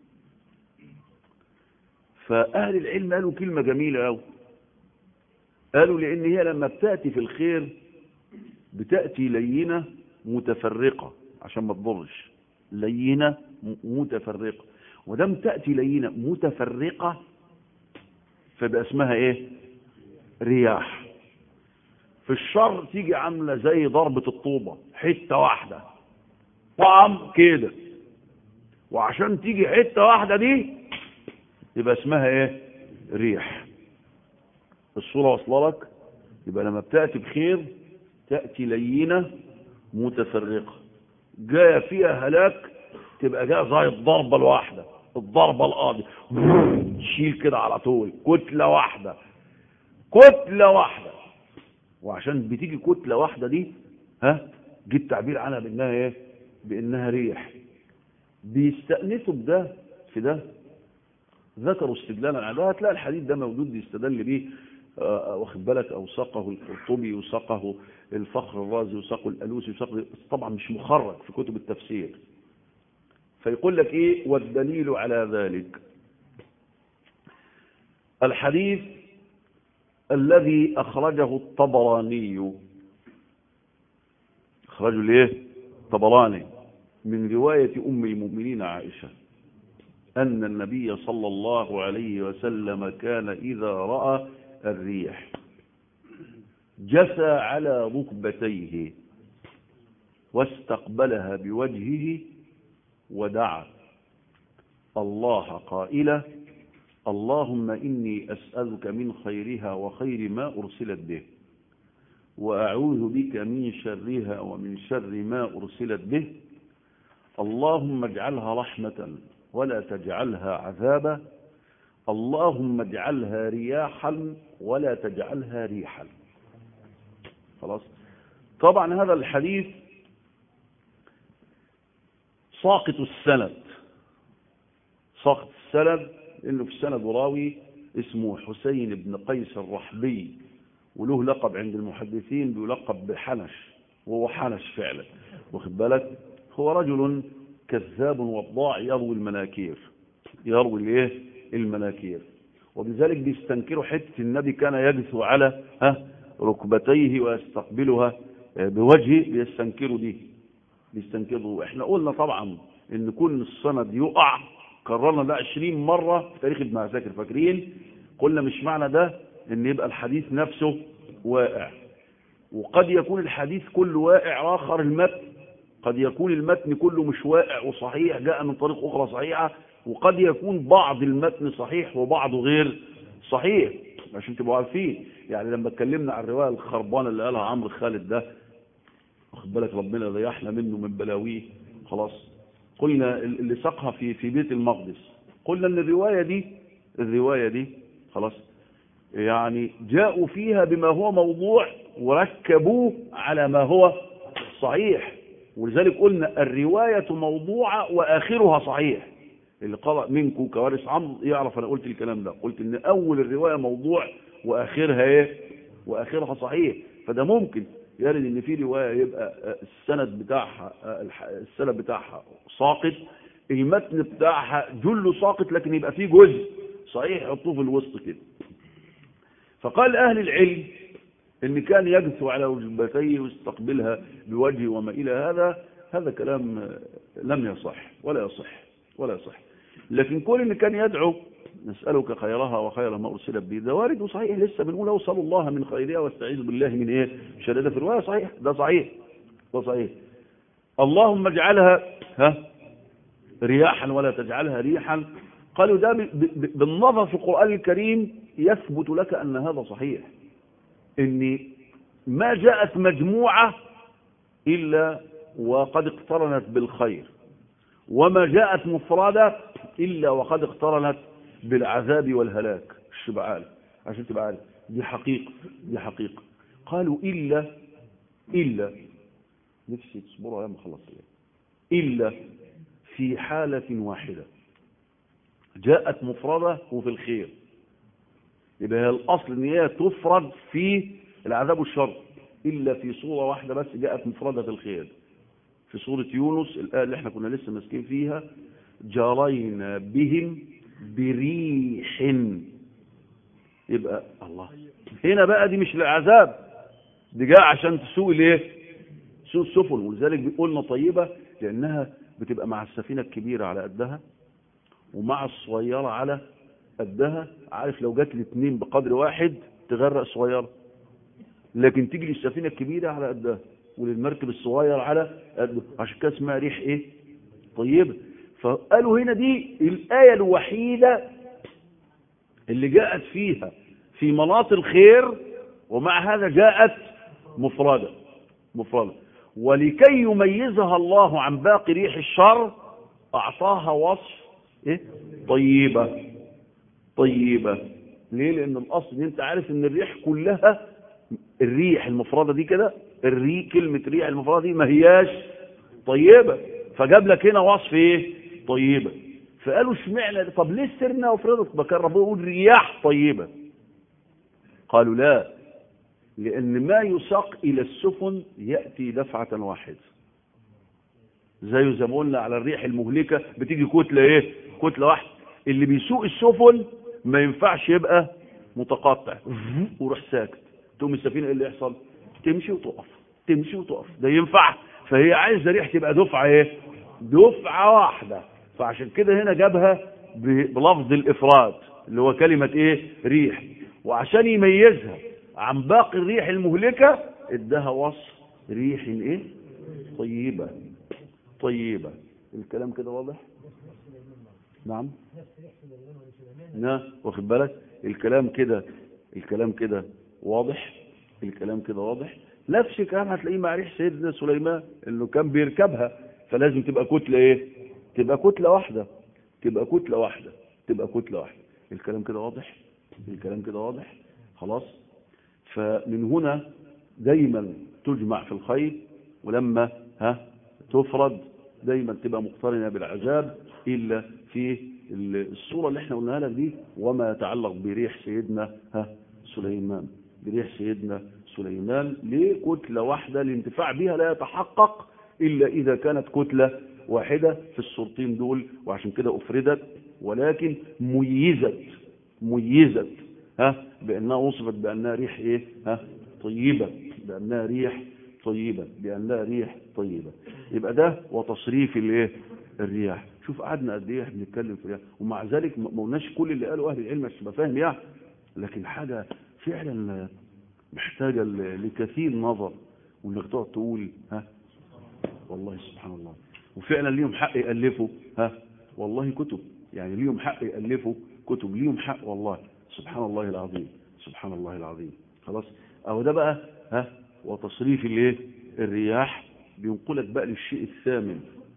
[SPEAKER 1] فأهل العلم قالوا كلمة جميلة أوي قالوا لأن هي لما بتأتي في الخير بتأتي لينة متفرقة عشان ما تضرش لينة متفرقة ودام تأتي لينة متفرقة فيبقى اسمها ايه رياح في الشر تيجي عاملة زي ضربة الطوبة حتة واحدة طعم كده وعشان تيجي حتة واحدة دي يبقى اسمها ايه ريح الصورة واصله لك يبقى لما بتأتي بخير تأتي لينة متفرقة جاية فيها هلاك تبقى جاية زي الضربة الواحدة الضربة القاضية تشيل كده على طول كتلة واحدة كتلة واحدة وعشان بتيجي كتلة واحدة دي ها جه التعبير عنها بانها ايه بانها ريح بيستأنسوا بده في ده ذكروا استدلالا على ده هتلاقي الحديث ده موجود بيستدل بيه آه، واخد بالك اوثقه القرطبي وثقه الفخر الرازي وثقه الالوسي وثقه طبعا مش مخرج في كتب التفسير فيقول لك ايه والدليل على ذلك الحديث الذي اخرجه الطبراني اخرجه ليه الطبراني من روايه ام المؤمنين عائشه أن النبي صلى الله عليه وسلم كان إذا رأى الريح جثى على ركبتيه واستقبلها بوجهه ودعا الله قائلا اللهم إني أسألك من خيرها وخير ما أرسلت به وأعوذ بك من شرها ومن شر ما أرسلت به اللهم اجعلها رحمة ولا تجعلها عذابا اللهم اجعلها رياحا ولا تجعلها ريحا خلاص طبعا هذا الحديث ساقط السند ساقط السند انه في السند راوي اسمه حسين بن قيس الرحبي وله لقب عند المحدثين بيلقب بحنش وهو حنش فعلا واخد بالك هو رجل كذاب وضاع يروي المناكير يروي الايه المناكير وبذلك بيستنكروا حته النبي كان يجثو على ها ركبتيه ويستقبلها بوجهه بيستنكروا دي بيستنكروا احنا قلنا طبعا ان كل السند يقع كررنا ده 20 مره في تاريخ ابن عساكر فاكرين قلنا مش معنى ده ان يبقى الحديث نفسه واقع وقد يكون الحديث كله واقع اخر المتن قد يكون المتن كله مش واقع وصحيح جاء من طريق أخرى صحيحة وقد يكون بعض المتن صحيح وبعضه غير صحيح عشان تبقوا عارفين يعني لما اتكلمنا عن الرواية الخربانة اللي قالها عمرو خالد ده واخد بالك ربنا ريحنا منه من بلاويه خلاص قلنا اللي ساقها في في بيت المقدس قلنا ان الرواية دي الرواية دي خلاص يعني جاءوا فيها بما هو موضوع وركبوه على ما هو صحيح ولذلك قلنا الرواية موضوعة وآخرها صحيح اللي قرأ منكم كوارث عمرو يعرف أنا قلت الكلام ده قلت إن أول الرواية موضوع واخرها ايه واخرها صحيح فده ممكن يرد ان في روايه يبقى السند بتاعها السند بتاعها ساقط المتن بتاعها جله ساقط لكن يبقى فيه جزء صحيح يحطوه في الوسط كده فقال اهل العلم ان كان يجثو على وجبتيه ويستقبلها بوجهه وما الى هذا هذا كلام لم يصح ولا يصح ولا يصح لكن كل ان كان يدعو نسألك خيرها وخير ما أرسلت به ده وارد وصحيح لسه بنقول أوصل الله من خيرها واستعيذ بالله من إيه شدادة في الرواية صحيح ده صحيح ده صحيح اللهم اجعلها ها رياحا ولا تجعلها ريحا قالوا ده بالنظر في القرآن الكريم يثبت لك أن هذا صحيح ان ما جاءت مجموعة إلا وقد اقترنت بالخير وما جاءت مفردة إلا وقد اقترنت بالعذاب والهلاك الشبعان عشان تبقى عارف دي حقيقة دي حقيقة قالوا إلا إلا نفسي تصبروا يا مخلص إلا في حالة واحدة جاءت مفردة وفي الخير يبقى هي الأصل ان هي تفرد في العذاب والشر إلا في صورة واحدة بس جاءت مفردة في الخير في سورة يونس الآية اللي احنا كنا لسه ماسكين فيها جرينا بهم بريح يبقى الله هنا بقى دي مش العذاب دي جاء عشان تسوق الايه سوق السفن ولذلك بيقولنا طيبة لأنها بتبقى مع السفينة الكبيرة على قدها ومع الصغيرة على قدها عارف لو جات الاثنين بقدر واحد تغرق الصغيرة لكن تيجي للسفينة الكبيرة على قدها وللمركب الصغير على قده عشان كده اسمها ريح ايه طيبة فقالوا هنا دي الآية الوحيدة اللي جاءت فيها في مناط الخير ومع هذا جاءت مفردة مفردة ولكي يميزها الله عن باقي ريح الشر أعطاها وصف إيه؟ طيبة طيبة ليه لأن الأصل إن أنت عارف إن الريح كلها الريح المفردة دي كده الري كلمة ريح المفردة دي ما هياش طيبة فجاب لك هنا وصف إيه طيبة فقالوا اشمعنى طب ليه سرنا وفرضت بكان ربنا يقول رياح طيبة قالوا لا لأن ما يساق إلى السفن يأتي دفعة واحدة زي زي ما قلنا على الريح المهلكة بتيجي كتلة ايه كتلة واحدة اللي بيسوق السفن ما ينفعش يبقى متقطع وروح ساكت تقوم السفينة ايه اللي يحصل تمشي وتقف تمشي وتقف ده ينفع فهي عايزة ريح تبقى دفعة ايه دفعة واحدة فعشان كده هنا جابها بلفظ الافراد اللي هو كلمة ايه ريح وعشان يميزها عن باقي الريح المهلكة ادها وصف ريح ايه طيبة طيبة الكلام كده واضح نعم نعم واخد بالك الكلام كده الكلام كده واضح الكلام كده واضح نفس الكلام هتلاقيه مع ريح سيدنا سليمان انه كان بيركبها فلازم تبقى كتلة ايه تبقى كتلة واحدة تبقى كتلة واحدة تبقى كتلة واحدة الكلام كده واضح الكلام كده واضح خلاص فمن هنا دايما تجمع في الخير ولما ها تفرد دايما تبقى مقترنة بالعذاب إلا في الصورة اللي احنا قلناها لك دي وما يتعلق بريح سيدنا ها سليمان بريح سيدنا سليمان ليه كتلة واحدة الانتفاع بها لا يتحقق إلا إذا كانت كتلة واحدة في الصورتين دول وعشان كده أفردت ولكن ميزت ميزت ها بأنها وصفت بأنها ريح إيه ها طيبة بأنها ريح طيبة بأنها ريح طيبة يبقى ده وتصريف الايه الرياح شوف قعدنا قد ايه بنتكلم في الرياح ومع ذلك ما قلناش كل اللي قاله اهل العلم عشان تبقى فاهم يعني لكن حاجه فعلا محتاجه لكثير نظر وانك تقعد تقول ها والله سبحان الله وفعلا ليهم حق يالفوا ها والله كتب يعني ليهم حق يالفوا كتب ليهم حق والله سبحان الله العظيم سبحان الله العظيم خلاص اهو ده بقى ها وتصريف الايه الرياح بينقلك بقى للشيء الثامن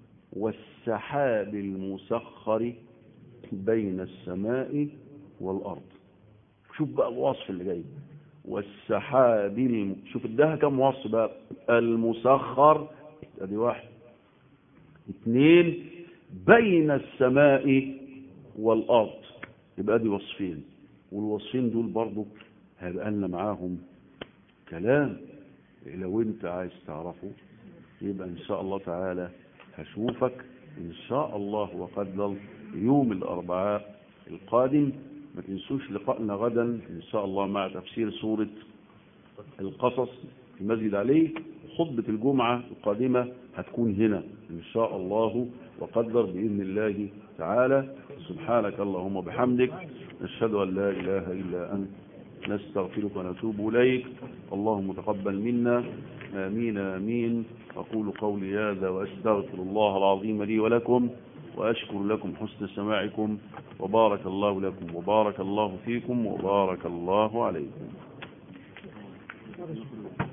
[SPEAKER 1] والسحاب المسخر بين السماء والأرض شوف بقى الوصف اللي جاي والسحاب الم... شوف اداها كم وصف بقى المسخر ادي واحد اثنين بين السماء والأرض يبقى دي وصفين والوصفين دول برضو هيبقى لنا معاهم كلام لو انت عايز تعرفه يبقى ان شاء الله تعالى هشوفك ان شاء الله وقدر يوم الاربعاء القادم ما تنسوش لقائنا غدا ان شاء الله مع تفسير سورة القصص في مسجد عليه خطبة الجمعة القادمة هتكون هنا ان شاء الله وقدر بإذن الله تعالى سبحانك اللهم وبحمدك نشهد أن لا إله إلا أنت نستغفرك ونتوب إليك اللهم تقبل منا آمين آمين أقول قولي هذا وأستغفر الله العظيم لي ولكم وأشكر لكم حسن سماعكم وبارك الله لكم وبارك الله فيكم وبارك الله عليكم